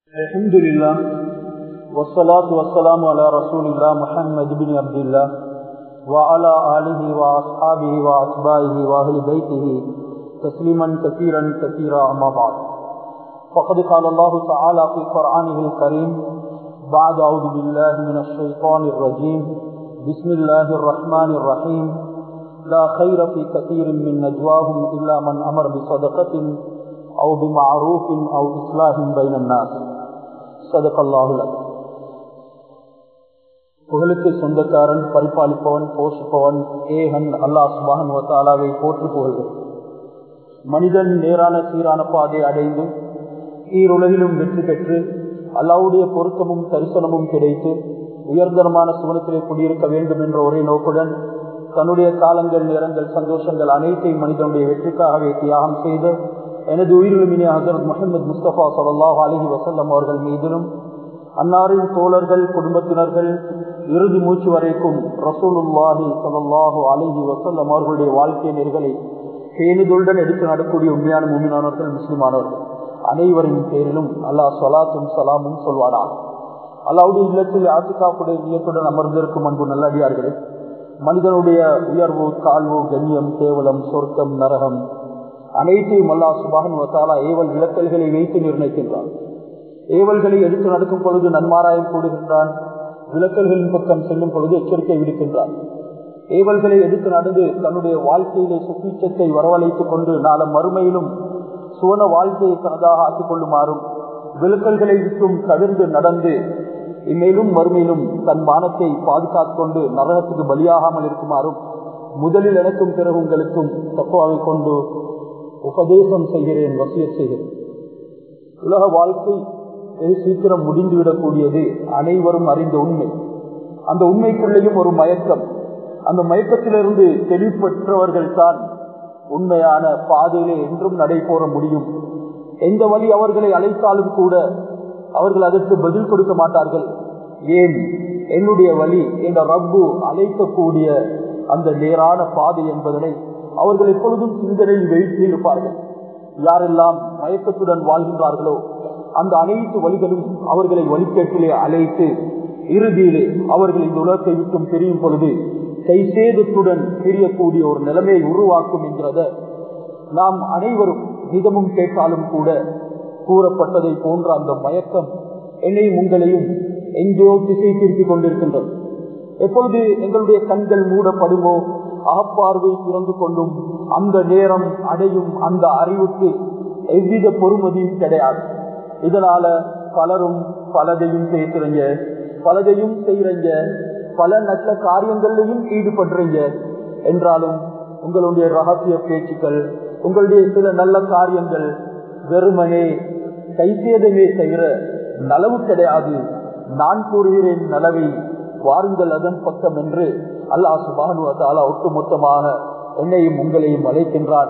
الحمد لله والصلاة والسلام على رسول الله محمد بن عبد الله وعلى آله وأصحابه وأتباعه وأهل بيته تسليما كثيرا كثيرا أما بعد فقد قال الله تعالى في قرآنه الكريم بعد أعوذ بالله من الشيطان الرجيم بسم الله الرحمن الرحيم لا خير في كثير من نجواهم إلا من أمر بصدقة أو بمعروف أو إصلاح بين الناس صدق الله لك புகழுக்கு சொந்தக்காரன் பரிபாலிப்பவன் போஷிப்பவன் ஏகன் அல்லாஹ் சுபான் வத்தாலாவை போற்று புகழ்கள் மனிதன் நேரான சீரான பாதை அடைந்து ஈருலகிலும் வெற்றி பெற்று அல்லாவுடைய பொருத்தமும் தரிசனமும் கிடைத்து உயர்தரமான சுவனத்திலே குடியிருக்க வேண்டும் என்ற ஒரே நோக்குடன் தன்னுடைய காலங்கள் நேரங்கள் சந்தோஷங்கள் அனைத்தையும் மனிதனுடைய வெற்றிக்காகவே தியாகம் செய்து எனது உயிரிலுமினே ஹசரத் முகமது முஸ்தபா சல்லாஹ் அலஹி வசல்லம் அவர்கள் மீதிலும் அன்னாரின் தோழர்கள் குடும்பத்தினர்கள் இறுதி மூச்சு வரைக்கும் ரசூலுல்லாஹி சல்லாஹூ அலஹி வசல்லம் அவர்களுடைய வாழ்க்கை நெறிகளை பேணுதலுடன் எடுத்து நடக்கூடிய உண்மையான முன்மினானவர்கள் முஸ்லிமானவர்கள் அனைவரின் பேரிலும் அல்லாஹ் சொலாத்தும் சலாமும் சொல்வாரா அல்லாவுடைய இல்லத்தில் ஆசிகாப்புடைய நியத்துடன் அமர்ந்திருக்கும் அன்பு நல்லடியார்களே மனிதனுடைய உயர்வு தாழ்வு கண்ணியம் கேவலம் சொர்க்கம் நரகம் அனைத்தையும் அல்லா சுபாகன் வத்தாலா ஏவல் விளக்கல்களை வைத்து நிர்ணயிக்கின்றான் ஏவல்களை எடுத்து நடக்கும் பொழுது நன்மாராயம் கூடுகின்றான் விளக்கல்களின் பக்கம் செல்லும் பொழுது எச்சரிக்கை விடுக்கின்றான் ஏவல்களை எடுத்து நடந்து தன்னுடைய வாழ்க்கையிலே சுப்பீச்சத்தை வரவழைத்துக் கொண்டு நாள மறுமையிலும் சுவன வாழ்க்கையை தனதாக ஆக்கிக் கொள்ளுமாறும் விளக்கல்களை விட்டும் தவிர்த்து நடந்து இம்மேலும் மறுமையிலும் தன் மானத்தை பாதுகாத்துக் கொண்டு நரகத்துக்கு பலியாகாமல் இருக்குமாறும் முதலில் எனக்கும் பிறகு உங்களுக்கும் தப்பாவை கொண்டு உபதேசம் செய்கிறேன் வசிய செய்கிறேன் உலக வாழ்க்கை வெகு சீக்கிரம் முடிந்துவிடக்கூடியது அனைவரும் அறிந்த உண்மை அந்த உண்மைக்குள்ளேயும் ஒரு மயக்கம் அந்த மயக்கத்திலிருந்து தெளிவுபெற்றவர்கள் தான் உண்மையான பாதையிலே என்றும் நடைபோற முடியும் எந்த வழி அவர்களை அழைத்தாலும் கூட அவர்கள் அதற்கு பதில் கொடுக்க மாட்டார்கள் ஏன் என்னுடைய வழி என்ற ரப்பு அழைக்கக்கூடிய அந்த நேரான பாதை என்பதனை அவர்கள் எப்பொழுதும் சிந்தனையில் வைத்து இருப்பார்கள் யாரெல்லாம் மயக்கத்துடன் வாழ்கின்றார்களோ அந்த அனைத்து வழிகளும் அவர்களை வழிகேட்டிலே அழைத்து இறுதியிலே அவர்கள் இந்த உலகத்தை விட்டும் பிரியும் பொழுது கைசேதத்துடன் பிரியக்கூடிய ஒரு நிலைமையை உருவாக்கும் என்கிறத நாம் அனைவரும் மிதமும் கேட்டாலும் கூட கூறப்பட்டதை போன்ற அந்த மயக்கம் என்னையும் உங்களையும் எங்கோ திசை திருப்பிக் கொண்டிருக்கின்றது எப்பொழுது எங்களுடைய கண்கள் மூடப்படுமோ அகப்பார்வை திறந்து கொள்ளும் அந்த நேரம் அடையும் அந்த அறிவுக்கு எவ்வித பொறுமதியும் கிடையாது இதனால பலரும் பலதையும் பேசுறீங்க பலதையும் செய்யறீங்க பல நல்ல காரியங்கள்லையும் ஈடுபடுறீங்க என்றாலும் உங்களுடைய ரகசிய பேச்சுக்கள் உங்களுடைய சில நல்ல காரியங்கள் வெறுமனே கைசேதமே செய்கிற நலவு கிடையாது நான் கூறுகிறேன் நலவை வாருங்கள் அதன் பக்கம் என்று அல்லாஹ் சுபானுவத்தாலா ஒட்டுமொத்தமாக என்னையும் உங்களையும் அழைக்கின்றான்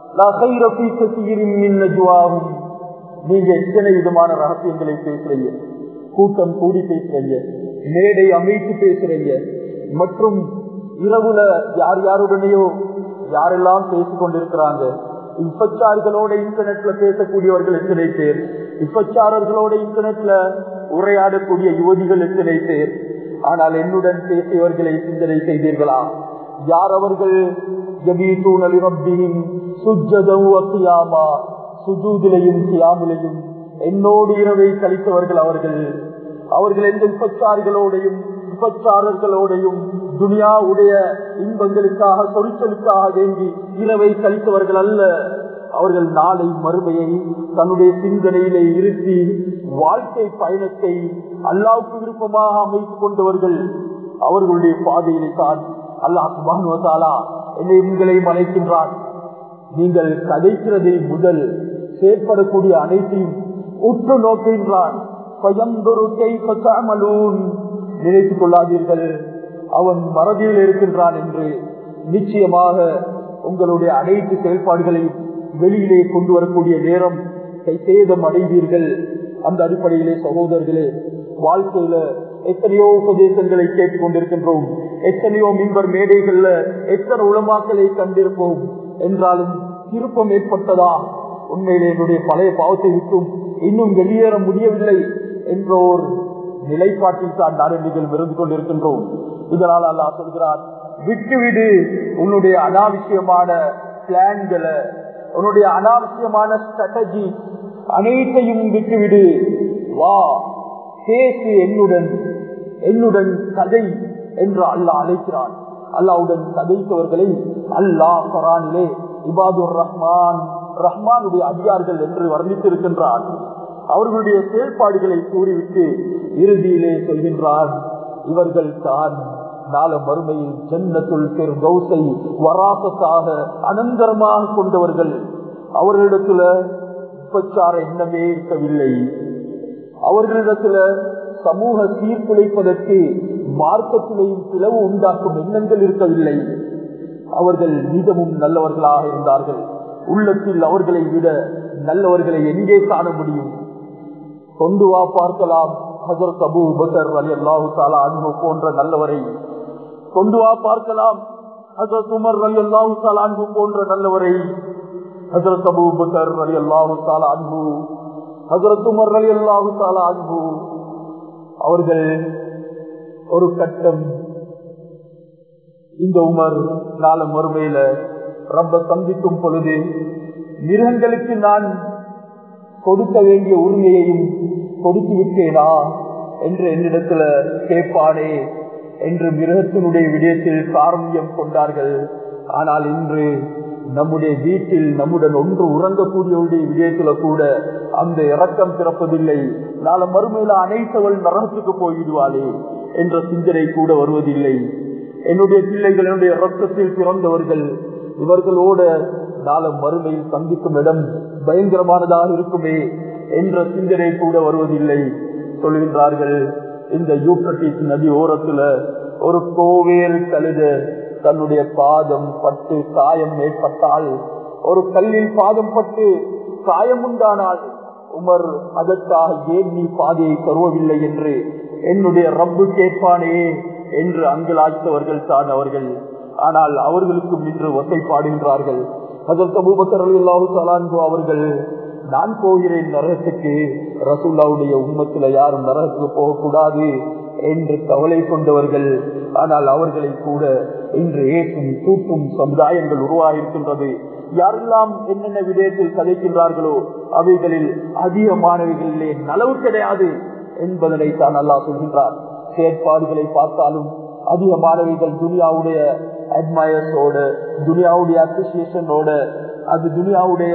நீங்க எத்தனை விதமான ரகசியங்களை பேசுறீங்க கூட்டம் கூடி பேசுறீங்க மேடை அமைத்து பேசுறீங்க மற்றும் இரவுல யார் யாருடனேயோ யாரெல்லாம் பேசிக் கொண்டிருக்கிறாங்க இப்பச்சார்களோட இன்டர்நெட்ல பேசக்கூடியவர்கள் எத்தனை பேர் இப்பச்சாரர்களோட இன்டர்நெட்ல உரையாடக்கூடிய யுவதிகள் எத்தனை பேர் ஆனால் என்னுடன் பேசியவர்களை சிந்தனை செய்தீர்களா யார் அவர்கள் சுஜூதிலையும் சியாமிலையும் என்னோடு இரவை கழித்தவர்கள் அவர்கள் அவர்கள் எந்த உபச்சாரிகளோடையும் உபச்சாரர்களோடையும் துனியாவுடைய இன்பங்களுக்காக சொரிச்சலுக்காக வேண்டி இரவை கழித்தவர்கள் அல்ல அவர்கள் நாளை மறுமையை தன்னுடைய சிந்தனையிலே இருத்தி வாழ்க்கை பயணத்தை அல்லாவுக்கு விருப்பமாக அமைத்துக் கொண்டவர்கள் அவர்களுடைய பாதையிலே தான் அல்லாஹ் சுபானுவதாலா என்னை உங்களையும் அழைக்கின்றான் நீங்கள் கதைக்கிறதை முதல் செயற்படக்கூடிய அனைத்தையும் உற்று நோக்கின்றான் நினைத்துக் கொள்ளாதீர்கள் அவன் மறதியில் இருக்கின்றான் என்று நிச்சயமாக உங்களுடைய அனைத்து செயல்பாடுகளையும் வெளியிலே கொண்டு வரக்கூடிய நேரம் சேதம் அடைவீர்கள் அந்த அடிப்படையிலே சகோதரர்களே வாழ்க்கையில எத்தனையோ உபதேசங்களை கேட்டுக் கொண்டிருக்கின்றோம் எத்தனையோ மின்பர் மேடைகள்ல எத்தனை உளமாக்களை கண்டிருப்போம் என்றாலும் திருப்பம் ஏற்பட்டதா உண்மையிலே என்னுடைய பழைய பாவத்தை விட்டும் இன்னும் வெளியேற முடியவில்லை என்ற ஒரு நிலைப்பாட்டில் தான் நான் நீங்கள் இருந்து கொண்டிருக்கின்றோம் இதனால் அல்லாஹ் சொல்கிறார் விட்டுவிடு உன்னுடைய அனாவசியமான பிளான்களை உன்னுடைய அனாவசியமான ஸ்ட்ராட்டஜி அனைத்தையும் விட்டுவிடு வா பேசு என்னுடன் என்னுடன் கதை என்று அல்லாஹ் அழைக்கிறான் அல்லாவுடன் கதைத்தவர்களை அல்லாஹ் குரானிலே இபாதுர் ரஹ்மான் ரஹ்மானுடைய அடியார்கள் என்று வர்ணித்திருக்கின்றான் அவர்களுடைய செயல்பாடுகளை கூறிவிட்டு இறுதியிலே சொல்கின்றார் இவர்கள் தான் நாள மறுமையில் ஜன்னத்துள் பெரு கௌசை வராசத்தாக அனந்தரமாக கொண்டவர்கள் அவர்களிடத்துல உபச்சார எண்ணமே இருக்கவில்லை அவர்களிடத்துல சமூக சீர்குலைப்பதற்கு மார்க்கத்திலேயும் பிளவு உண்டாக்கும் எண்ணங்கள் இருக்கவில்லை அவர்கள் மீதமும் நல்லவர்களாக இருந்தார்கள் உள்ளத்தில் அவர்களை விட நல்லவர்களை எங்கே காண முடியும் கொண்டு வா பார்க்கலாம் ஹசரத் அபு பக்கர் அலி அல்லாஹு தாலா அன்பு போன்ற நல்லவரை கொண்டு வா பார்க்கலாம் ஹசரத் உமர் அலி அல்லாஹு தாலா அன்பு போன்ற நல்லவரை ஹசரத் அபு பக்கர் அலி அல்லாஹு தாலா அன்பு ஹசரத் உமர் அலி அல்லாஹு தாலா அன்பு அவர்கள் ஒரு கட்டம் இந்த உமர் நாள மறுமையில ரப்ப சந்திக்கும் பொழுது மிருகங்களுக்கு நான் கொடுக்க வேண்டிய உரிமையையும் கொடுத்து விட்டேனா என்று என்னிடத்துல கேட்பானே என்று மிருகத்தினுடைய விடயத்தில் காரணியம் கொண்டார்கள் ஆனால் இன்று நம்முடைய வீட்டில் நம்முடன் ஒன்று உறங்கக்கூடியவருடைய விடயத்துல கூட அந்த இறக்கம் பிறப்பதில்லை நாள மறுமையில அனைத்தவள் நரகத்துக்கு போய்விடுவாளே என்ற சிந்தனை கூட வருவதில்லை என்னுடைய பிள்ளைகள் என்னுடைய ரத்தத்தில் பிறந்தவர்கள் இவர்களோட நாள மறுமையில் சந்திக்கும் இடம் பயங்கரமானதாக இருக்குமே என்ற சிந்தனை கூட வருவதில்லை சொல்கின்றார்கள் இந்த யூப்ரட்டிஸ் நதி ஓரத்துல ஒரு கோவேல் கழுத தன்னுடைய பாதம் பட்டு காயம் ஏற்பட்டால் ஒரு கல்லில் பாதம் பட்டு காயம் உண்டானால் உமர் அதற்காக ஏன் நீ பாதையை தருவவில்லை என்று என்னுடைய ரப்பு கேட்பானே என்று அங்கலாய்த்தவர்கள் தான் அவர்கள் ஆனால் அவர்களுக்கும் இன்று ஒசைப்பாடுகின்றார்கள் அதற்கு அபூபக்கர் அல்லாஹு சலான்கோ அவர்கள் நான் போகிறேன் நரகத்துக்கு ரசூல்லாவுடைய உண்மத்துல யாரும் நரகத்துக்கு போகக்கூடாது என்று கவலை கொண்டவர்கள் ஆனால் அவர்களை கூட இன்று ஏற்றும் தூக்கும் சமுதாயங்கள் உருவாகிருக்கின்றது யாரெல்லாம் என்னென்ன விடயத்தில் கதைக்கின்றார்களோ அவைகளில் அதிகமானவைகளிலே நலவு கிடையாது என்பதனை தான் அல்லா சொல்கின்றார் செயற்பாடுகளை பார்த்தாலும் அதிகமானவைகள் துனியாவுடைய அட்மயர்ஸோட துனியாவுடைய அப்ரிசியேஷனோட அது துனியாவுடைய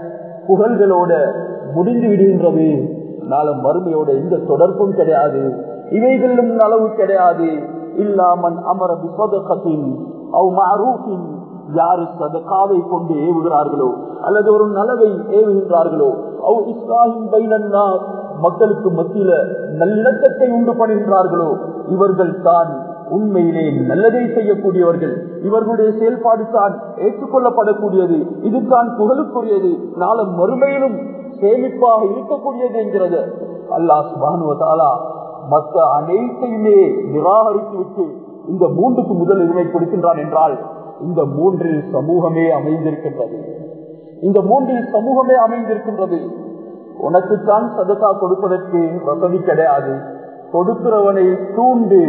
புகழ்களோட முடிந்து விடுகின்றது நாள மறுமையோட எந்த தொடர்பும் கிடையாது இவைகளிலும் அளவு கிடையாது இல்லாமன் அமர விசோதகத்தின் அவ் மாரூபின் யாரு சதகாவை கொண்டு ஏவுகிறார்களோ அல்லது ஒரு நலவை ஏவுகின்றார்களோ அவ் இஸ்லாஹின் பைனன்னா மக்களுக்கு மத்தியில நல்லிணக்கத்தை உண்டு பண்ணுகின்றார்களோ இவர்கள் தான் உண்மையிலே நல்லதை செய்யக்கூடியவர்கள் இவர்களுடைய செயல்பாடு தான் ஏற்றுக்கொள்ளப்படக்கூடியது இதுதான் புகழுக்குரியது நாளும் மறுமையிலும் சேமிப்பாக இருக்கக்கூடியது என்கிறது அல்லாஹ் சுபானுவதாலா மற்ற அனைத்தையுமே நிராகரித்து விட்டு இந்த மூன்றுக்கு முதல் உரிமை கொடுக்கின்றான் என்றால் இந்த மூன்றில் சமூகமே அமைந்திருக்கின்றது இந்த மூன்றில் சமூகமே அமைந்திருக்கின்றது உனக்குத்தான் சதக்கா கொடுப்பதற்கு வசதி கிடையாது கொடுக்கிறவனை தூண்டு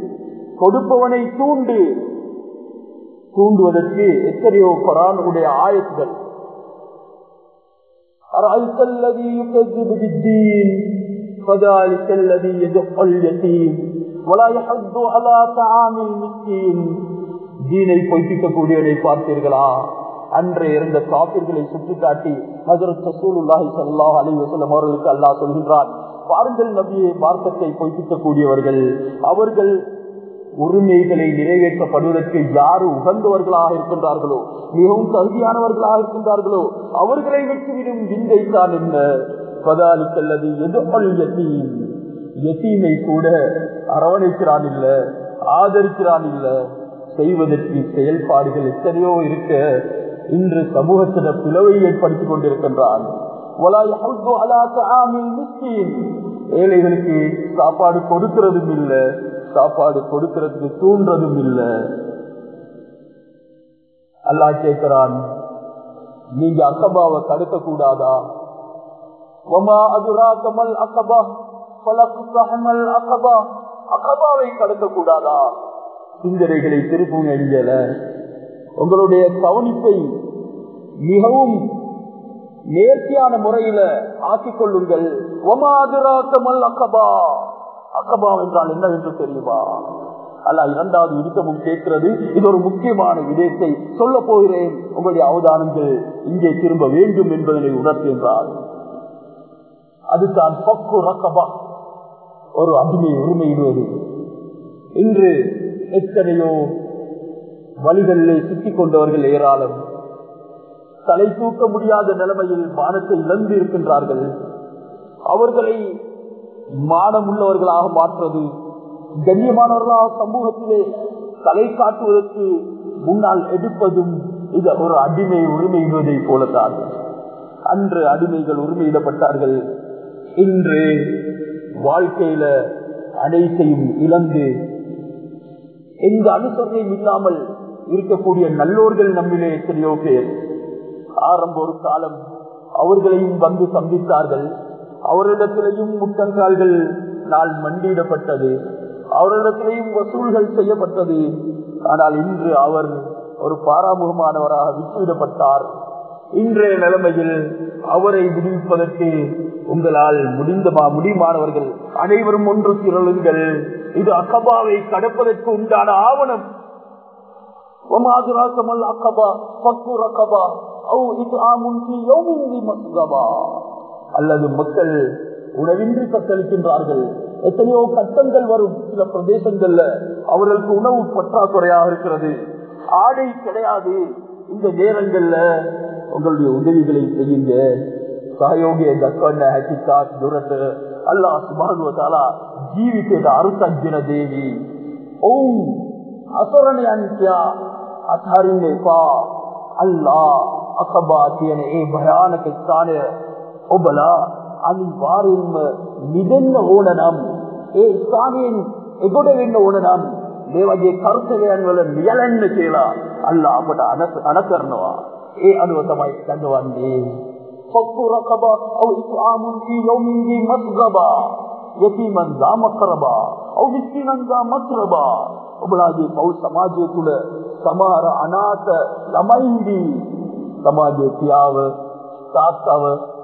கொடுப்பவனை தூண்டு தூண்டுவதற்கு எத்தனையோ பரானுடைய ஆயத்துகள் أرأيت الذي يكذب بالدين فذلك الذي يدق اليتيم ولا يحض على طعام المسكين தீனை பொய்ப்பிக்கக்கூடியவனை பார்த்தீர்களா அன்று இருந்த காப்பீர்களை சுட்டிக்காட்டி ஹசரத் சசூலுல்லாஹி சல்லாஹ் அலி வசலம் அவர்களுக்கு அல்லாஹ் சொல்கின்றான் பாருங்கள் நபியை மார்க்கத்தை பொய்ப்பிக்கக்கூடியவர்கள் அவர்கள் உரிமைகளை நிறைவேற்றப்படுவதற்கு யாரு உகந்தவர்களாக இருக்கின்றார்களோ மிகவும் தகுதியானவர்களாக இருக்கின்றார்களோ அவர்களை விட்டுவிடும் விந்தை தான் என்ன பதாலிக்கல்லது எது எத்தீம் எத்தீமை கூட அரவணைக்கிறான் இல்ல ஆதரிக்கிறான் இல்ல செய்வதற்கு செயல்பாடுகள் எத்தனையோ இருக்க இன்று சமூகத்தின பிளவை ஏற்படுத்திக் கொண்டிருக்கின்றான் ஏழைகளுக்கு சாப்பாடு கொடுக்கிறதும் இல்ல சாப்பாடு கொடுக்கிறதுக்கு தூண்டுறதும் இல்ல அல்லா கேட்கிறான் நீங்க அக்கபாவை கடக்க கூடாதா ஒமா அதுரா கமல் அக்கபா பலகுத்தகமல் அக்கபா அக்கபாவை கடக்க கூடாதா சிந்தனைகளை திருப்புங்க எங்கல உங்களுடைய கவனிப்பை மிகவும் நேர்த்தியான முறையில ஆக்கிக் கொள்ளுங்கள் ஒமா அதுரா கமல் அக்கபா அக்கபா என்றால் என்ன என்று தெரியுமா அல்ல இரண்டாவது விருத்தமும் கேட்கிறது இது ஒரு முக்கியமான விடயத்தை சொல்ல போகிறேன் உங்களுடைய அவதானங்கள் இங்கே திரும்ப வேண்டும் என்பதனை உணர்த்துகின்றார் அதுதான் பக்கு ரக்கபா ஒரு அடிமை உரிமையிடுவது இன்று எத்தனையோ வழிகளிலே சிக்கிக் கொண்டவர்கள் ஏராளம் தலை தூக்க முடியாத நிலைமையில் மானத்தை இழந்து இருக்கின்றார்கள் அவர்களை மானம் உள்ளவர்களாக மாற்றுவது கண்ணியமானவர்களாக சமூகத்திலே தலை காட்டுவதற்கு முன்னால் எடுப்பதும் இது ஒரு அடிமை உரிமையிடுவதை போலத்தான் அன்று அடிமைகள் உரிமையிடப்பட்டார்கள் இன்று வாழ்க்கையில அனைத்தையும் இழந்து எந்த அனுசரணையும் இல்லாமல் இருக்கக்கூடிய நல்லோர்கள் நம்மிலே எத்தனையோ பேர் ஆரம்ப ஒரு காலம் அவர்களையும் வந்து சந்தித்தார்கள் அவரிடத்திலையும் முட்டங்கால்கள் நாள் மண்டியிடப்பட்டது அவரிடத்திலையும் வசூல்கள் செய்யப்பட்டது ஆனால் இன்று அவர் ஒரு பாராமுகமானவராக விட்டுவிடப்பட்டார் இன்றைய நிலைமையில் அவரை விடுவிப்பதற்கு உங்களால் முடிந்தமா முடியுமானவர்கள் அனைவரும் ஒன்று திரளுங்கள் இது அக்கபாவை கடப்பதற்கு உண்டான ஆவணம் அல்லது மக்கள் உணவின்றி கத்தளிக்கின்றார்கள் எத்தனையோ கட்டங்கள் வரும் சில பிரதேசங்கள்ல அவர்களுக்கு உணவு பற்றாக்குறையாக இருக்கிறது ஆடை கிடையாது இந்த நேரங்கள்ல உங்களுடைய உதவிகளை செய்யுங்க ಸಹಯೋಗಿ ದಕ್ಕಣ್ಣ ಹಕಿತಾತ್ ದುರಟ್ ಅಲ್ಲ ಸುಬಾನು ತಾಲ ಜೀವಿತದ ಅರುತಜ್ಜನ ದೇವಿ ಓಂ ಅಸರಣೆ ಅಂತ್ಯ ಅಥಾರಿನೆ ಪಾ ಅಲ್ಲ ಅಕಬಾ තියෙන ඒ භයානක ස්ථානය ඔබලා අනිවාර්යෙන්ම නිදෙන්න ඕන නම් ඒ ස්ථානයෙන් එගොඩ වෙන්න ඕන නම් මේ වගේ කර්තව්‍යයන් වල නියැලෙන්න කියලා අල්ලා අපට අන කරනවා ඒ අනුව තමයි දඟවන්නේ فك رقبة أو إطعام في يوم ذي مسغبة يتيما ذا مقربا أو مسكينا ذا مقربا ඔබලාගේ පෞල් සමාජය තුළ සමහර අනාත ළමයින්දී සමාජයේ පියාව තාත්තව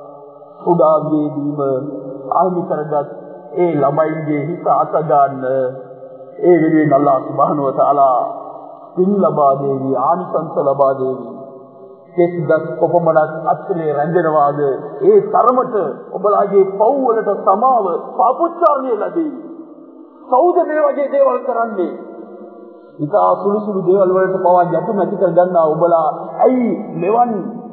උඩාගේදීම ආහිමි කරගත් ඒ ළමයින්ගේ හිත අත ගන්න ඒ වෙනුවෙන් අල්ලාහ් සුබ්හානහු වතාලා පින් ලබා දේවි ආනිසංස ලබා දේවි කෙස්දස් කොපමණක් අත්ලේ රැඳෙනවාද ඒ තරමට ඔබලාගේ පව් වලට සමාව පාපුච්චාරණය ලැබේ. කවුද මේ වගේ දේවල් කරන්නේ? ඉතා සුළු සුළු දේවල් වලට පවා ගැටුම් ඇති කර ගන්නා ඔබලා ඇයි මෙවන්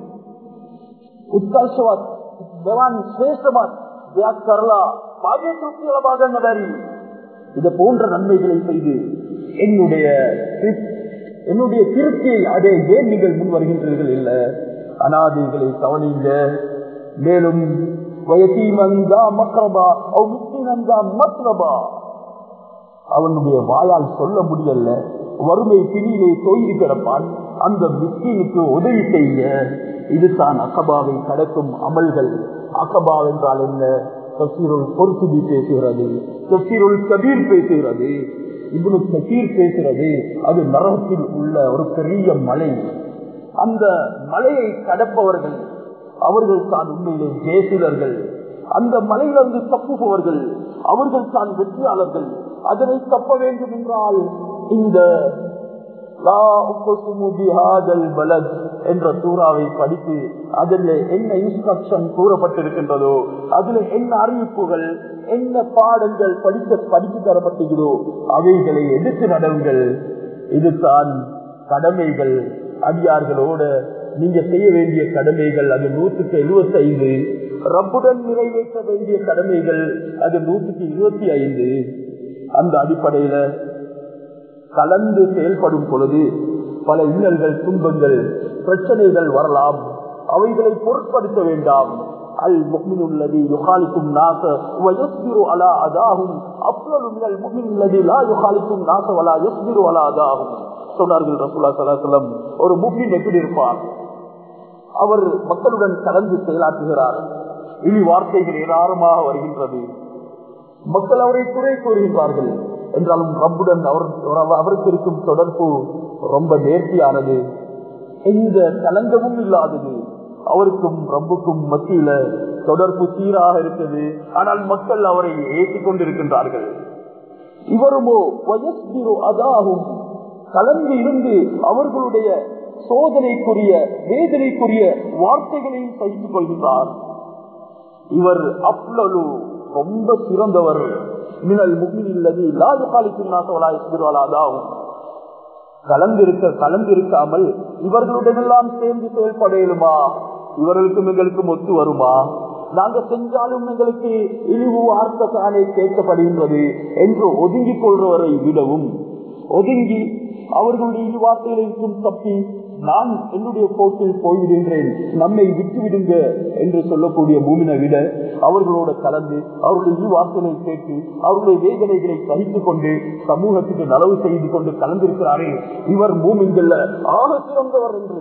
උත්කර්ෂවත් මෙවන් ශ්‍රේෂ්ඨවත් දෙයක් කරලා பாகிய திருப்தி லபா கண்ண பரி இது போன்ற நன்மைகளை செய்து என்னுடைய என்னுடைய திருப்தியை அடைய ஏன் நீங்கள் முன் வருகின்றீர்கள் இல்ல அனாதைகளை கவனிங்க மேலும் வயசீமந்தா மக்ரபா முஸ்லிமந்தா மக்ரபா அவனுடைய வாயால் சொல்ல முடியல வறுமை பிணியிலே தோய்ந்து கிடப்பான் அந்த மிஸ்கீனுக்கு உதவி செய்ய இதுதான் அக்கபாவை கடக்கும் அமல்கள் அக்கபா என்றால் என்ன தசீருள் பொறுத்துதி பேசுகிறது தசீருள் கபீர் பேசுகிறது இவ்வளவு கசீர் பேசுறது அது நரகத்தில் உள்ள ஒரு பெரிய மலை அந்த மலையை கடப்பவர்கள் அவர்கள் தான் உண்மையிலே ஜெயசீலர்கள் அந்த மலையிலிருந்து தப்புபவர்கள் அவர்கள் தான் வெற்றியாளர்கள் அதனை தப்ப வேண்டும் என்றால் இந்த என்ற சூறாவை படித்து அதில் என்ன இன்ஸ்ட்ரக்ஷன் கூறப்பட்டிருக்கின்றதோ அதுல என்ன அறிவிப்புகள் என்ன பாடங்கள் படிக்க படித்து தரப்பட்டதோ அவைகளை எடுத்து நடவுங்கள் இதுதான் கடமைகள் அடியார்களோட நீங்க செய்ய வேண்டிய கடமைகள் அது நூற்றுக்கு எழுபத்தி ஐந்து ரப்புடன் நிறைவேற்ற வேண்டிய கடமைகள் அது நூற்றுக்கு இருபத்தி ஐந்து அந்த அடிப்படையில கலந்து செயல்படும் பொழுது பல இன்னல்கள் துன்பங்கள் பிரச்சனைகள் வரலாம் அவைகளை பொருட்படுத்த வேண்டாம் அல் முக்மினுள்ளதி யுகாலிக்கும் நாச வயஸ்பிரு அலா அதாகும் அப்லலு மினல் முக்மினுள்ளதி லா யுகாலிக்கும் நாச வலா யஸ்பிரு அலா அதாகும் சொன்னார்கள் ரசூலா சலாசலம் ஒரு முக்மின் எப்படி இருப்பார் அவர் மக்களுடன் கலந்து செயலாற்றுகிறார் இனி வார்த்தைகள் ஏராளமாக வருகின்றது மக்கள் அவரை குறை கூறுகின்றார்கள் என்றாலும் ரப்புடன் அவர் அவருக்கு இருக்கும் தொடர்பு ரொம்ப நேர்த்தியானது எந்த கலங்கமும் இல்லாதது அவருக்கும் ரப்புக்கும் மத்தியில தொடர்பு சீராக இருக்குது ஆனால் மக்கள் அவரை ஏற்றிக் கொண்டிருக்கின்றார்கள் இவருமோ வயஸ்திரு அதாகும் கலந்து இருந்து அவர்களுடைய சோதனைக்குரிய வேதனைக்குரிய வார்த்தைகளையும் சகித்துக் கொள்கின்றார் இவர் அப்லலு ரொம்ப சிறந்தவர் மினல் முகிலதி லாஜு காலிக்கும் கலந்திருக்க கலந்திருக்காமல் இவர்களுடனெல்லாம் சேர்ந்து செயல்படையலுமா இவர்களுக்கும் எங்களுக்கும் ஒத்து வருமா நாங்க செஞ்சாலும் எங்களுக்கு இழிவு வார்த்தைத்தானே கேட்கப்படுகின்றது என்று ஒதுங்கிக் கொள்றவரை விடவும் ஒதுங்கி அவர்களுடைய இழிவார்த்தைகளுக்கும் தப்பி நான் என்னுடைய போக்கில் போய்விடுகின்றேன் நம்மை விட்டுவிடுங்க என்று சொல்லக்கூடிய பூமினை விட அவர்களோட கலந்து அவருடைய இழிவார்த்தைகளை கேட்டு அவருடைய வேதனைகளை சகித்துக் கொண்டு சமூகத்துக்கு நலவு செய்து கொண்டு கலந்திருக்கிறாரே இவர் பூமிங்கள்ல ஆக சிறந்தவர் என்று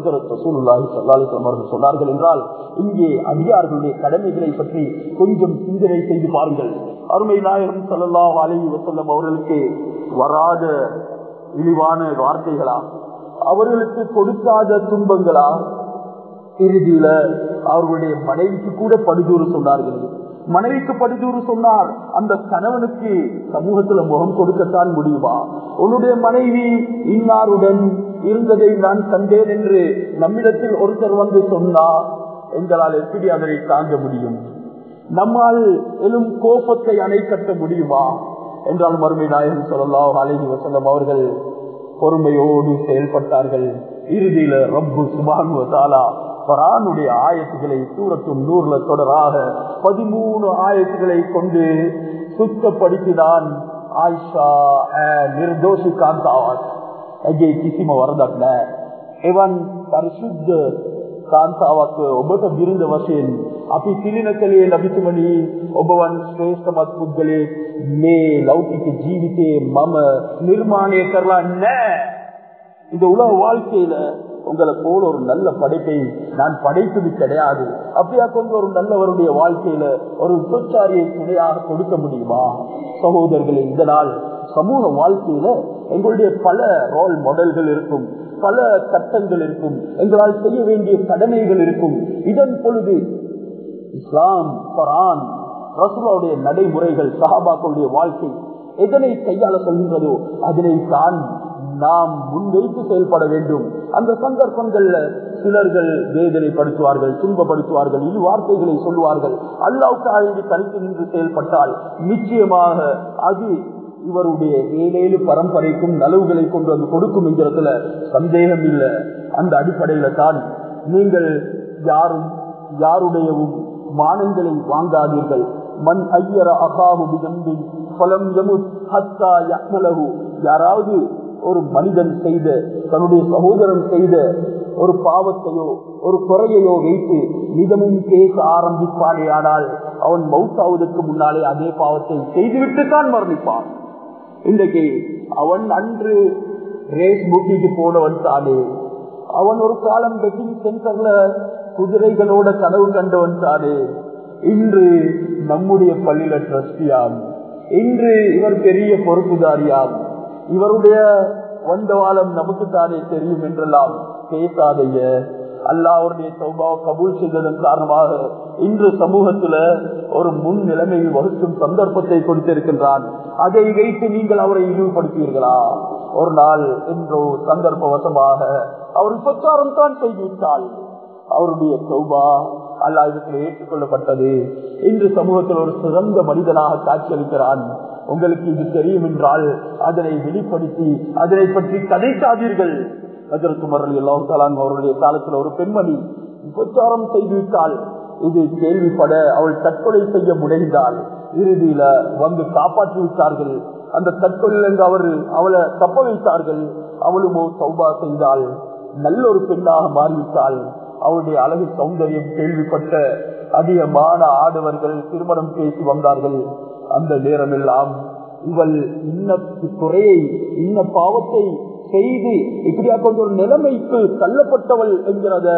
அவர்கள் சொன்னார்கள் என்றால் இங்கே அதிகாரிகளுடைய கடமைகளை பற்றி கொஞ்சம் சிந்தனை செய்து பாருங்கள் அருமை நாயகம் சல்லாஹ் அலி வசல்லம் அவர்களுக்கு வராத இழிவான வார்த்தைகளா அவர்களுக்கு கொடுக்காத துன்பங்களா இறுதியில அவர்களுடைய மனைவிக்கு கூட படுதூறு சொன்னார்கள் மனைவிக்கு படுதூறு சொன்னார் அந்த கணவனுக்கு சமூகத்துல முகம் கொடுக்கத்தான் முடியுமா உன்னுடைய மனைவி இன்னாருடன் இருந்ததை நான் கண்டேன் என்று நம்மிடத்தில் ஒருத்தர் வந்து சொன்னா எங்களால் எப்படி அதனை தாங்க முடியும் நம்மால் எழும் கோபத்தை அணை கட்ட முடியுமா என்றால் மறுமை நாயகம் சொல்லலாம் அழகி வசல்லம் அவர்கள் பொறுமையோடு செயல்பட்டார்கள் இறுதியில ரப்பு சுபானுவதாலா பரானுடைய ஆயத்துக்களை சூரத்து நூறுல தொடராக பதிமூணு ஆயத்துக்களை கொண்டு சுத்தப்படுத்தினான் ஆயிஷா நிர்தோஷி காந்தாவாஸ் ඇගේ කිසිම වරදක් නෑ එවන් පරිශුද්ධ කාන්තාවක් ඔබට බිරිඳ වශයෙන් අපි පිළින කළේ ලබිතුමනි ඔබවන් ශ්‍රේෂ්ඨමත් පුද්ගලේ මේ ලෞකික ජීවිතයේ මම නිර්මාණය කරලා නෑ இந்த உலக வாழ்க்கையில உங்களை போல ஒரு நல்ல படைப்பை நான் படைத்தது கிடையாது அப்படியா கொண்டு ஒரு நல்லவருடைய வாழ்க்கையில ஒரு விபச்சாரியை துணையாக கொடுக்க முடியுமா சகோதரர்களே இதனால் சமூக வாழ்க்கையில எங்களுடைய பல ரோல் மாடல்கள் இருக்கும் பல சட்டங்கள் இருக்கும் எங்களால் செய்ய வேண்டிய கடமைகள் இருக்கும் இதன் பொழுது இஸ்லாம் பரான் ரசூலாவுடைய நடைமுறைகள் சஹாபாக்களுடைய வாழ்க்கை எதனை கையாள சொல்கின்றதோ அதனை தான் நாம் முன்வைத்து செயல்பட வேண்டும் அந்த சந்தர்ப்பங்கள்ல சிலர்கள் வேதனைப்படுத்துவார்கள் துன்பப்படுத்துவார்கள் இரு வார்த்தைகளை சொல்லுவார்கள் அல்லாவுக்கு தனித்து நின்று செயல்பட்டால் நிச்சயமாக அது இவருடைய ஏழேழு பரம்பரைக்கும் நலவுகளை கொண்டு வந்து கொடுக்கும் என்கிறதுல சந்தேகம் இல்லை அந்த அடிப்படையில தான் நீங்கள் யாரும் யாருடையவும் மானங்களை வாங்காதீர்கள் மண் ஐயர அகாஹு பிதம்பின் பலம் யமுத் ஹத்தா யக்மலகு யாராவது ஒரு மனிதன் செய்த தன்னுடைய சகோதரன் செய்த ஒரு பாவத்தையோ ஒரு குறையையோ வைத்து நிதமும் பேச ஆரம்பிப்பானே ஆனால் அவன் மவுத்தாவதற்கு முன்னாலே அதே பாவத்தை செய்துவிட்டு தான் மரணிப்பான் இன்றைக்கு அவன் அன்று ரேஸ் புக்கிக்கு போனவன் தானே அவன் ஒரு காலம் பெட்டிங் சென்டர்ல குதிரைகளோட கனவு கண்டவன் தானே இன்று நம்முடைய பள்ளியில ட்ரஸ்டியாம் இன்று இவர் பெரிய பொறுப்புதாரியாம் இவருடைய வண்டவாளம் நமக்கு தானே தெரியும் என்றெல்லாம் பேசாதைய அல்லா அவருடைய சௌபாவை கபூல் செய்ததன் காரணமாக இன்று சமூகத்துல ஒரு முன் நிலைமையை வகுக்கும் சந்தர்ப்பத்தை கொடுத்திருக்கின்றான் அதை வைத்து நீங்கள் அவரை இழிவுபடுத்தீர்களா ஒரு நாள் என்றோ சந்தர்ப்பவசமாக அவர் பிரச்சாரம் தான் செய்துவிட்டால் அவருடைய சௌபா அல்லா இதுக்கு ஏற்றுக்கொள்ளப்பட்டது இன்று சமூகத்தில் ஒரு சிறந்த மனிதனாக காட்சியளிக்கிறான் உங்களுக்கு இது தெரியும் என்றால் அதனை வெளிப்படுத்தி அதனை பற்றி கதைக்காதீர்கள் அதற்கு மரல் எல்லாம் அவருடைய காலத்தில் ஒரு பெண்மணி பிரச்சாரம் செய்துவிட்டால் இது கேள்விப்பட அவள் தற்கொலை செய்ய முனைந்தாள் இறுதியில வந்து காப்பாற்றி விட்டார்கள் அந்த தற்கொலையில் அவர் அவளை தப்ப வைத்தார்கள் அவளுமோ சௌபா செய்தாள் நல்ல ஒரு பெண்ணாக மாறிவிட்டாள் அவளுடைய அழகு சௌந்தரியம் கேள்விப்பட்ட அதிகமான ஆடவர்கள் திருமணம் பேசி வந்தார்கள் அந்த நேரம் எல்லாம் இவள் இன்ன குறையை இன்ன பாவத்தை செய்து இப்படியா கொண்ட ஒரு நிலைமைக்கு தள்ளப்பட்டவள் என்கிறத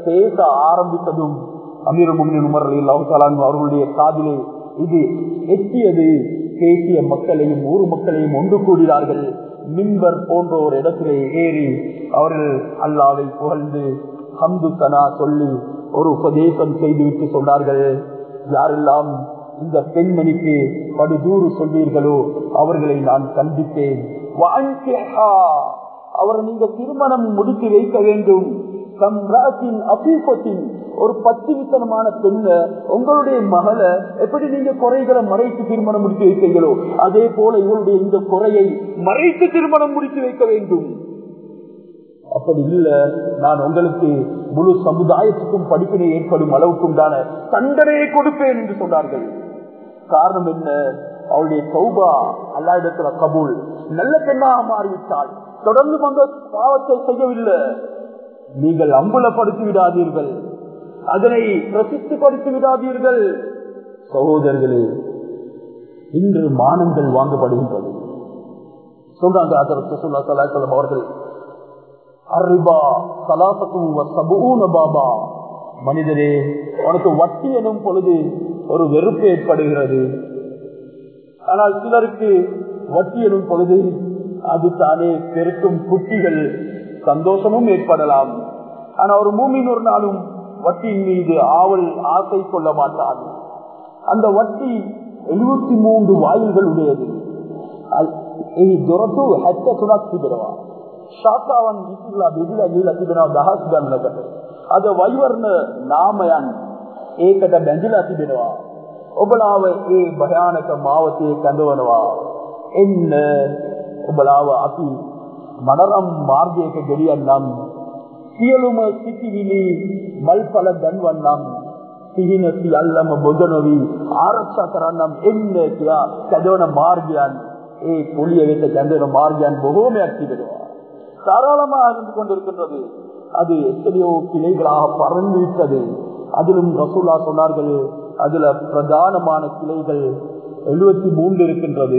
பேச ஆரம்பித்ததும் அமீர் முமின் உமர் அலி அல்லாஹாலான் அவர்களுடைய காதிலே இது எட்டியது பேசிய மக்களையும் ஊர் மக்களையும் ஒன்று கூடினார்கள் மின்பர் போன்ற ஒரு இடத்திலே ஏறி அவர்கள் அல்லாவை புகழ்ந்து ஹம்து தனா சொல்லி ஒரு உபதேசம் செய்துவிட்டு சொன்னார்கள் யாரெல்லாம் இந்த பெண்மணிக்கு படுதூறு சொல்வீர்களோ அவர்களை நான் கண்டித்தேன் அவர் நீங்க திருமணம் முடித்து வைக்க வேண்டும் சம்ராஜின் அபீபத்தின் ஒரு பத்திவித்தனமான பெண்ண உங்களுடைய மகளை எப்படி நீங்க குறைகளை மறைத்து திருமணம் முடித்து வைக்கிறீங்களோ அதே போல இவருடைய இந்த குறையை மறைத்து திருமணம் முடித்து வைக்க வேண்டும் அப்படி இல்ல நான் உங்களுக்கு முழு சமுதாயத்துக்கும் படிப்பினை ஏற்படும் அளவுக்கும் தான தண்டனையை கொடுப்பேன் என்று சொன்னார்கள் காரணம் என்ன அவளுடைய சௌபா அல்லா இடத்துல கபூல் நல்ல பெண்ணாக மாறிவிட்டாள் தொடர்ந்து அந்த பாவத்தை செய்யவில்லை நீங்கள் அம்புலப்படுத்தி விடாதீர்கள் அதனை பிரசித்திப்படுத்தி விடாதீர்கள் சகோதரர்களே இன்று மானங்கள் வாங்கப்படுகின்றது சொல்றாங்க அதற்கு சொல்லா சலாசலம் அவர்கள் அரிபா சலாசத்தும் பாபா மனிதரே உனக்கு வட்டி எனும் பொழுது ஒரு வெறுப்பு ஏற்படுகிறது ஆனால் சிலருக்கு வட்டி எனும் பொழுது அது தானே பெருக்கும் குட்டிகள் சந்தோஷமும் ஏற்படலாம் ஆனா ஒரு மூமின் ஒரு நாளும் வட்டியின் மீது ஆவல் ஆசை கொள்ள மாட்டான் அந்த வட்டி எழுபத்தி மூன்று வாயில்கள் உடையது අද වෛවර්ණ නාමයන් ඒකට බැඳිලා තිබෙනවා ඔබලාව ඒ භයානක මාවතේ කැඳවනවා එන්න ඔබලාව අපි මනරම් මාර්ගයක ගෙඩියන්නම් සියලුම සිතිවිලි මල්පල දන්වන්නම් සිහින සියල්ලම බොදනොවී ආරක්ෂා කරන්නම් එන්න කියා කැදවන මාර්ගයන් ඒ புளிய வைத்த கந்தன மார்ஜான் பகோமையாக திகழ்வா தாராளமாக இருந்து கொண்டிருக்கின்றது அது எத்தனையோ கிளைகளாக பறந்து விட்டது அதிலும் ரசூல்லா சொன்னார்கள் அதுல பிரதானமான கிளைகள் எழுபத்தி மூன்று இருக்கின்றது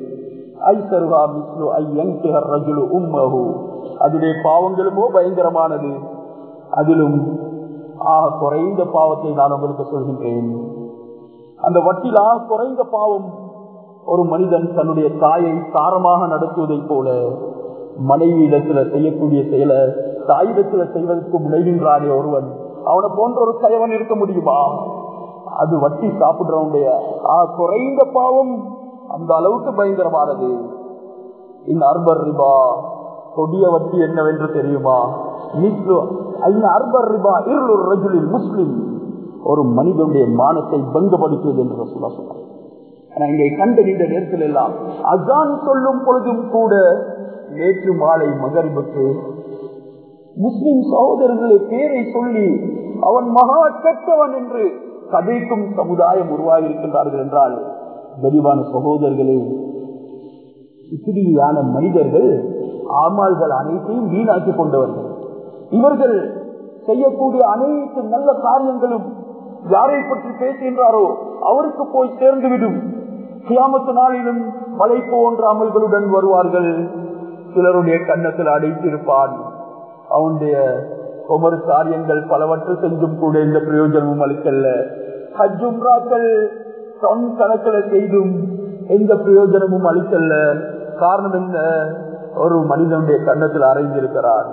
அதுடைய பாவங்களுமோ பயங்கரமானது அதிலும் ஆக குறைந்த பாவத்தை நான் உங்களுக்கு சொல்கின்றேன் அந்த வட்டில் ஆக குறைந்த பாவம் ஒரு மனிதன் தன்னுடைய தாயை தாரமாக நடத்துவதை போல மனைவி இடத்துல செய்யக்கூடிய செயலை தாயிடத்துல செய்வதற்கு முனைகின்றானே ஒருவன் அவனை போன்ற ஒரு கயவன் இருக்க முடியுமா அது வட்டி சாப்பிடுறவனுடைய குறைந்த பாவம் அந்த அளவுக்கு பயங்கரமானது இந்த அர்பர் ரிபா கொடிய வட்டி என்னவென்று தெரியுமா அர்பர் ரிபா இருளொரு ரஜுலில் முஸ்லிம் ஒரு மனிதனுடைய மானத்தை பங்கப்படுத்துவது என்று சொல்ல சொன்னார் இங்கே கண்டறிந்த நேரத்தில் எல்லாம் அதான் சொல்லும் பொழுதும் கூட நேற்று மாலை மகரிபுக்கு முஸ்லிம் சகோதரர்களை பேரை சொல்லி அவன் மகா கெட்டவன் என்று கதைக்கும் சமுதாயம் உருவாகி இருக்கின்றார்கள் என்றால் கரிவான சகோதரர்களே இப்படியான மனிதர்கள் ஆமால்கள் அனைத்தையும் வீணாக்கி கொண்டவர்கள் இவர்கள் செய்யக்கூடிய அனைத்து நல்ல காரியங்களும் யாரை பற்றி பேசுகின்றாரோ அவருக்கு போய் சேர்ந்துவிடும் கியாமத்து நாளிலும் மலை போன்ற அமல்களுடன் வருவார்கள் சிலருடைய கன்னத்தில் அடைத்திருப்பான் அவனுடைய ஒவ்வொரு காரியங்கள் பலவற்று செஞ்சும் கூட இந்த பிரயோஜனமும் அளிக்கல்ல ஹஜ்ஜும்ராக்கள் தொன் கணக்கில் செய்தும் எந்த பிரயோஜனமும் அளிக்கல்ல காரணம் என்ன ஒரு மனிதனுடைய கன்னத்தில் அறைந்திருக்கிறான்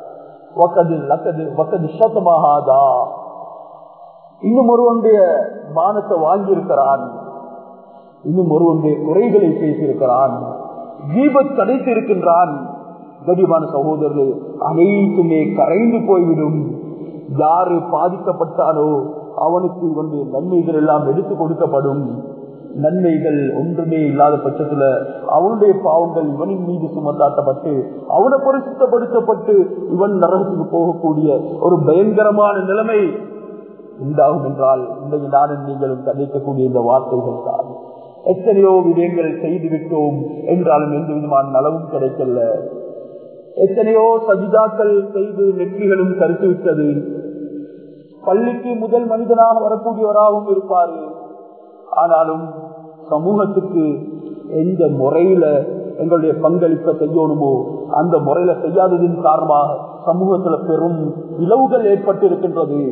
இன்னும் ஒருவனுடைய மானத்தை வாங்கியிருக்கிறான் இன்னும் ஒருவனுடைய குறைகளை பேசியிருக்கிறான் தீபத் தடைத்து இருக்கின்றான் கடிமான சகோதரர்கள் அனைத்துமே கரைந்து போய்விடும் யாரு பாதிக்கப்பட்டாலோ அவனுக்கு இவனுடைய நன்மைகள் எல்லாம் எடுத்து கொடுக்கப்படும் நன்மைகள் ஒன்றுமே இல்லாத பட்சத்துல அவனுடைய பாவங்கள் இவனின் மீது சுமத்தாட்டப்பட்டு அவனை பரிசுத்தப்படுத்தப்பட்டு இவன் நரகத்துக்கு போகக்கூடிய ஒரு பயங்கரமான நிலைமை உண்டாகும் என்றால் இன்றைக்கு நானும் நீங்களும் கதைக்கக்கூடிய இந்த வார்த்தைகள் தான் எத்தனையோ விடயங்கள் செய்து விட்டோம் என்றாலும் எந்த விதமான நலவும் கிடைக்கல எத்தனையோ சஜிதாக்கள் செய்து நெற்றிகளும் கருத்து விட்டது பள்ளிக்கு முதல் மனிதனாக வரக்கூடியவராகவும் இருப்பாரு ஆனாலும் சமூகத்துக்கு எந்த முறையில எங்களுடைய பங்களிப்பை செய்யணுமோ அந்த முறையில செய்யாததின் காரணமாக சமூகத்துல பெரும் விளைவுகள் ஏற்பட்டு இருக்கின்றது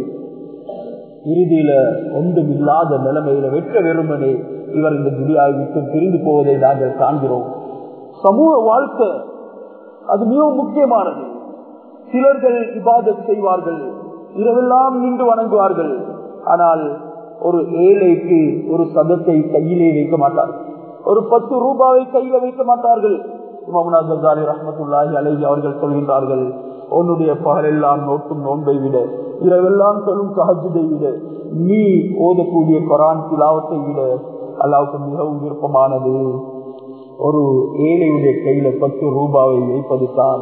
இறுதியில ஒன்றும் இல்லாத நிலைமையில வெற்ற வெறுமனே இவர் இந்த துடியாவை விட்டு பிரிந்து போவதை நாங்கள் காண்கிறோம் சமூக வாழ்க்கை அது மிகவும் முக்கியமானது சிலர்கள் இபாதத் செய்வார்கள் இரவெல்லாம் நின்று வணங்குவார்கள் ஆனால் ஒரு ஏழைக்கு ஒரு சதத்தை கையிலே வைக்க மாட்டார்கள் ஒரு பத்து ரூபாவை கையில வைக்க மாட்டார்கள் ரஹமத்துல்லாஹி அலைஹி அவர்கள் சொல்கின்றார்கள் உன்னுடைய பகலெல்லாம் நோட்டும் நோன்பை விட இரவெல்லாம் சொல்லும் சஹஜதை விட நீ ஓதக்கூடிய கொரான் திலாவத்தை விட அல்லாவுக்கு மிகவும் விருப்பமானது ஒரு ஏழையுடைய கையில பத்து ரூபாவை வைப்பது தான்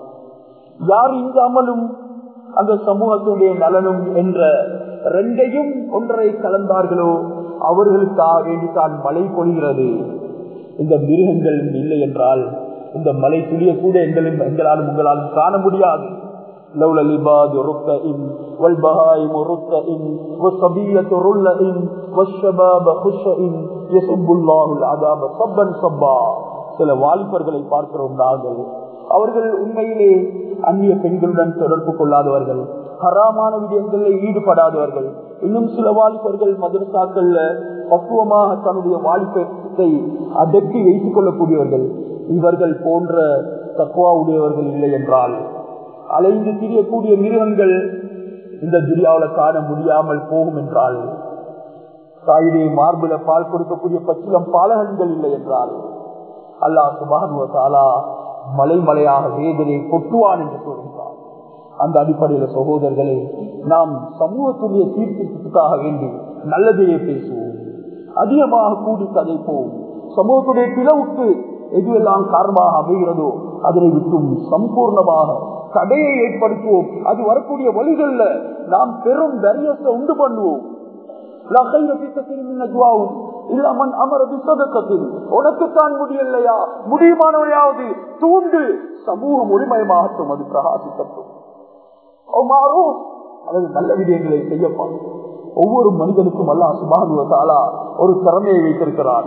யார் இந்த அமலும் அந்த சமூகத்துடைய நலனும் என்ற ரெண்டையும் ஒன்றை கலந்தார்களோ அவர்களுக்காக வேண்டித்தான் மழை பொழிகிறது இந்த மிருகங்கள் இல்லை என்றால் இந்த மலை துளிய கூட எங்களும் எங்களாலும் உங்களாலும் காண முடியாது لولا العباد ركع والبهائم ركع والصبية رلع والشباب خشع يصب الله العذاب صبا صبا சில வாலிபர்களை பார்க்கிறோம் நாங்கள் அவர்கள் உண்மையிலே அந்நிய பெண்களுடன் தொடர்பு கொள்ளாதவர்கள் ஹராமான விடயங்களில் ஈடுபடாதவர்கள் இன்னும் சில வாலிபர்கள் மதரசாக்கள்ல பக்குவமாக தன்னுடைய வாலிபத்தை அடக்கி வைத்துக் கொள்ளக்கூடியவர்கள் இவர்கள் போன்ற தக்குவா உடையவர்கள் இல்லை என்றால் அலைந்து திரியக்கூடிய மிருகங்கள் இந்த துரியாவில் காண முடியாமல் போகும் என்றால் தாயுடைய மார்பில பால் கொடுக்கக்கூடிய பச்சிலம் பாலகன்கள் இல்லை என்றால் அல்லாஹ் சுபானுவத்தாலா மலை மலையாக வேதனை கொட்டுவான் என்று சொல்கின்றார் அந்த அடிப்படையில சகோதரர்களே நாம் சமூகத்துடைய தீர்ப்பிற்காக வேண்டி நல்லதையே பேசுவோம் அதிகமாக கூடி கதைப்போம் சமூகத்துடைய பிளவுக்கு எதுவெல்லாம் காரணமாக அமைகிறதோ அதனை விட்டும் சம்பூர்ணமாக தடையை ஏற்படுத்துவோம் அது வரக்கூடிய வழிகள்ல நாம் பெரும் தரியத்தை உண்டு பண்ணுவோம் உனக்குத்தான் முடியலையா முடியுமானவையாவது தூண்டு சமூகம் ஒளிமயமாகட்டும் அது பிரகாசிக்கட்டும் அல்லது நல்ல விடயங்களை செய்யப்பான் ஒவ்வொரு மனிதனுக்கும் அல்லா சுபானுவத்தாலா ஒரு திறமையை வைத்திருக்கிறார்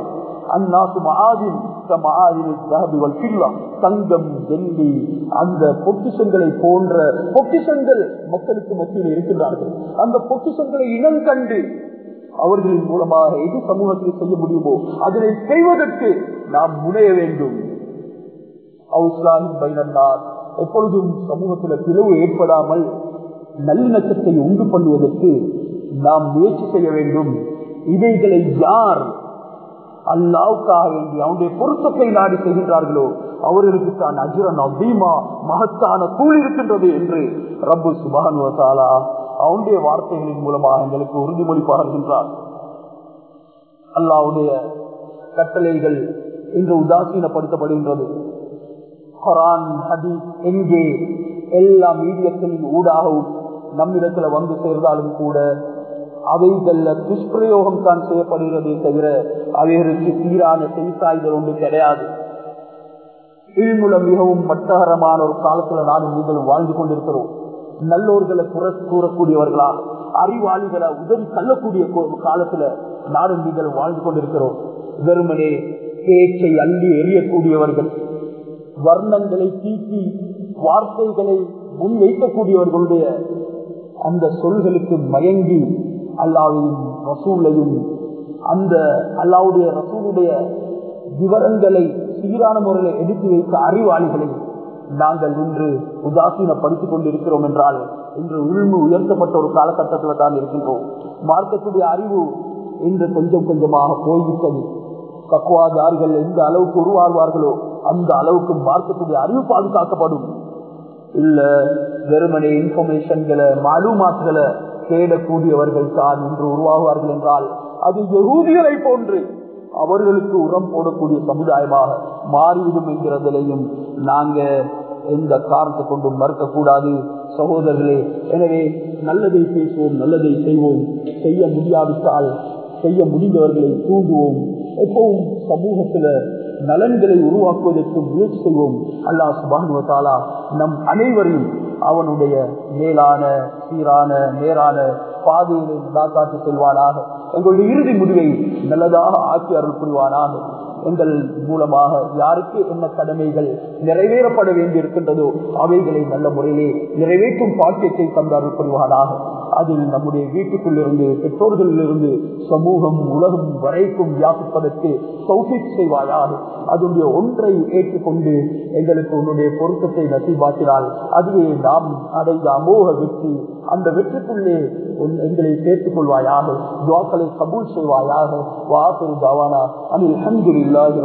தங்கம் வெள்ளி அந்த பொக்கிஷங்களை போன்ற பொக்கிஷங்கள் மக்களுக்கு மத்தியில் இருக்கின்றார்கள் அந்த பொக்கிஷங்களை இனம் கண்டு அவர்களின் மூலமாக எது சமூகத்தில் செய்ய முடியுமோ அதனை செய்வதற்கு நாம் முனைய வேண்டும் எப்பொழுதும் சமூகத்தில் பிளவு ஏற்படாமல் நல்லிணக்கத்தை உண்டு பண்ணுவதற்கு நாம் முயற்சி செய்ய வேண்டும் இவைகளை யார் அல்லாவுக்காக வேண்டி அவனுடைய பொருத்தத்தை நாடி செய்கின்றார்களோ அவர்களுக்கு தான் அஜுரன் அபீமா மகத்தான கூலி இருக்கின்றது என்று ரப்பு சுபானுவசாலா அவனுடைய வார்த்தைகளின் மூலமாக எங்களுக்கு உறுதிமொழி பாருகின்றார் அல்லாவுடைய கட்டளைகள் இன்று உதாசீனப்படுத்தப்படுகின்றது குரான் ஹதீஸ் எங்கே எல்லா மீடியத்தின் ஊடாகவும் நம்மிடத்துல வந்து சேர்ந்தாலும் கூட அவைகள்ல துஷ்பிரயோகம் தான் செய்யப்படுகிறதே தவிர அவைகளுக்கு சீரான செய்தாய்கள் ஒன்று கிடையாது இல்முலம் மிகவும் மட்டகரமான ஒரு காலத்துல நானும் நீங்களும் வாழ்ந்து கொண்டிருக்கிறோம் நல்லோர்களை குறை கூறக்கூடியவர்களா அறிவாளிகளை உதவி தள்ளக்கூடிய காலத்துல நானும் நீங்கள் வாழ்ந்து கொண்டிருக்கிறோம் வெறுமனே பேச்சை அள்ளி எறியக்கூடியவர்கள் வர்ணங்களை தீட்டி வார்த்தைகளை முன்வைக்கக்கூடியவர்களுடைய அந்த சொல்களுக்கு மயங்கி அல்லாவையும் ரசூலையும் அந்த அல்லாவுடைய ரசூலுடைய விவரங்களை சீரான முறையில் எடுத்து வைத்த அறிவாளிகளை நாங்கள் இன்று உதாசீனப்படுத்திக் கொண்டிருக்கிறோம் என்றால் இன்று உள்மு உயர்த்தப்பட்ட ஒரு காலகட்டத்தில் தான் இருக்கின்றோம் மார்க்கத்துடைய அறிவு இன்று கொஞ்சம் கொஞ்சமாக போய்விட்டது தக்குவாதார்கள் எந்த அளவுக்கு உருவாகுவார்களோ அந்த அளவுக்கு மார்க்கத்துடைய அறிவு பாதுகாக்கப்படும் இல்ல வெறுமனே இன்ஃபர்மேஷன்களை மாலுமாத்துகளை தேடக்கூடியவர்கள் தான் இன்று உருவாகுவார்கள் என்றால் அது எகூதிகளை போன்று அவர்களுக்கு உரம் போடக்கூடிய சமுதாயமாக மாறிவிடும் என்கிறதிலையும் நாங்க எந்த காரணத்தை கொண்டும் மறுக்கக்கூடாது சகோதரர்களே எனவே நல்லதை பேசுவோம் நல்லதை செய்வோம் செய்ய முடியாவிட்டால் செய்ய முடிந்தவர்களை தூண்டுவோம் எப்பவும் சமூகத்துல நலன்களை உருவாக்குவதற்கு முயற்சி செய்வோம் அல்லா சுபானுவத்தாலா நம் அனைவரையும் அவனுடைய மேலான சீரான நேரான பாதையிலே காத்து செல்வானாக எங்களுடைய இறுதி முடிவை நல்லதாக ஆக்கி அருள் புரிவானாக எங்கள் மூலமாக யாருக்கு என்ன கடமைகள் நிறைவேறப்பட வேண்டியிருக்கின்றதோ அவைகளை நல்ல முறையிலே நிறைவேற்றும் பாக்கியத்தை தந்தார்கள் புரிவானாக அதில் நம்முடைய வீட்டுக்குள்ளிருந்து பெற்றோர்களிலிருந்து சமூகம் உலகம் வரைக்கும் வியாபிப்பதற்கு சௌஃபிக் செய்வாயாக அதனுடைய ஒன்றை ஏற்றுக்கொண்டு எங்களுக்கு உன்னுடைய பொருத்தத்தை நசிபாக்கினால் அதுவே நாம் அடைந்த அமோக வெற்றி அந்த வெற்றிக்குள்ளே எங்களை சேர்த்துக் கொள்வாயாக துவாக்களை கபூல் செய்வாயாக வாசல் தாவானா அனில் அஹமதுல்லாஹி